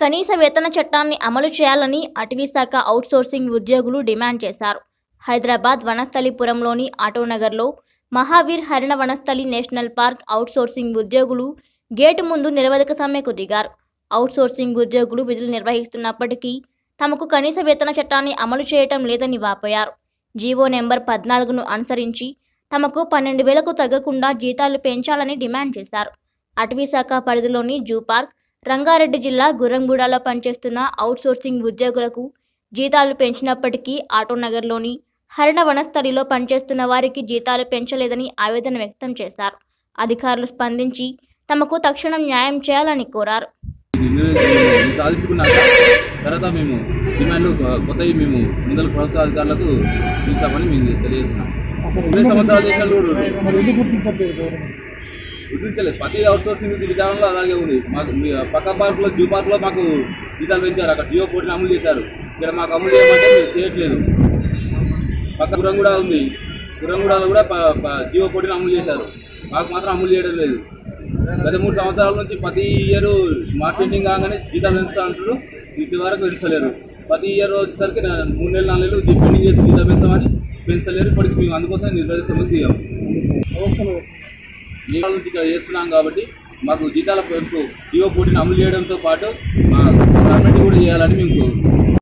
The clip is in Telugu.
కనీస వేతన చట్టాన్ని అమలు చేయాలని అటవీశాఖ అవుట్సోర్సింగ్ ఉద్యోగులు డిమాండ్ చేశారు హైదరాబాద్ వనస్థలిపురంలోని ఆటోనగర్లో Mahavir Harina Vanasthali national park outsourcing ఉద్యోగులు గేటు ముందు నిరవధిక సమ్మెకు దిగారు అవుట్సోర్సింగ్ ఉద్యోగులు విధులు నిర్వహిస్తున్నప్పటికీ తమకు కనీస వేతన చట్టాన్ని అమలు చేయటం లేదని వాపోయారు జీవో నెంబర్ పద్నాలుగును అనుసరించి తమకు పన్నెండు వేలకు తగ్గకుండా జీతాలు పెంచాలని డిమాండ్ చేశారు అటవీశాఖ పరిధిలోని జూ పార్క్ రంగారెడ్డి జిల్లా గుర్రంగూడలో పనిచేస్తున్న అవుట్సోర్సింగ్ ఉద్యోగులకు జీతాలు పెంచినప్పటికీ ఆటోనగర్లోని హరిణ వనస్థలిలో పనిచేస్తున్న వారికి జీతాలు పెంచలేదని ఆవేదన వ్యక్తం చేశారు అధికారులు స్పందించి తమకు తక్షణం న్యాయం చేయాలని కోరారు ఇది సాధించుకున్నాక తర్వాత మేము డిమాండ్లు కొత్తవి మేము ముందర ప్రభుత్వ అధికారులకు తీస్తామని మేము తెలియజేస్తున్నాం ఇరవై సంవత్సరాలు చేసిన కూడా మరి ఎందుకు గుర్తించట్లేదు గవర్నమెంట్ గుర్తించలేదు ప్రతి అవుట్సోర్సింగ్ విధానంలో అలాగే ఉంది మాకు మీ పక్క పార్కులో జూ పార్కులో మాకు జీతాలు పెంచారు అక్కడ జియో పోటీని అమలు చేశారు ఇక్కడ మాకు అమలు చేయమంటే మేము చేయట్లేదు పక్క గురంగూడ ఉంది గురంగూడలో కూడా ప- ప- జియో పోటీని అమలు చేశారు మాకు మాత్రం అమలు చేయడం లేదు గత మూడు సంవత్సరాల నుంచి ప్రతి ఇయర్ మార్చ్ ఎండింగ్ కాగానే జీతాలు పెంచుతా అంటారు ఇది వరకు పెంచలేరు ప్రతి ఇయర్ వచ్చేసరికి నా- మూడు నెలలు నాలుగు నెలలు పెండింగ్ చేసి జీతాలు పెంచామని పెంచలేరు ఇప్పటికి మేము అందుకోసం నిర్వహిస్తామని దిగాం అవసరం జీతాల నుంచి ఇక్కడ చేస్తున్నాం కాబట్టి మాకు జీతాల పెంపు జీవో పోటీని అమలు చేయడంతో పాటు మా గవర్నమెంట్ కూడా చేయాలని మేము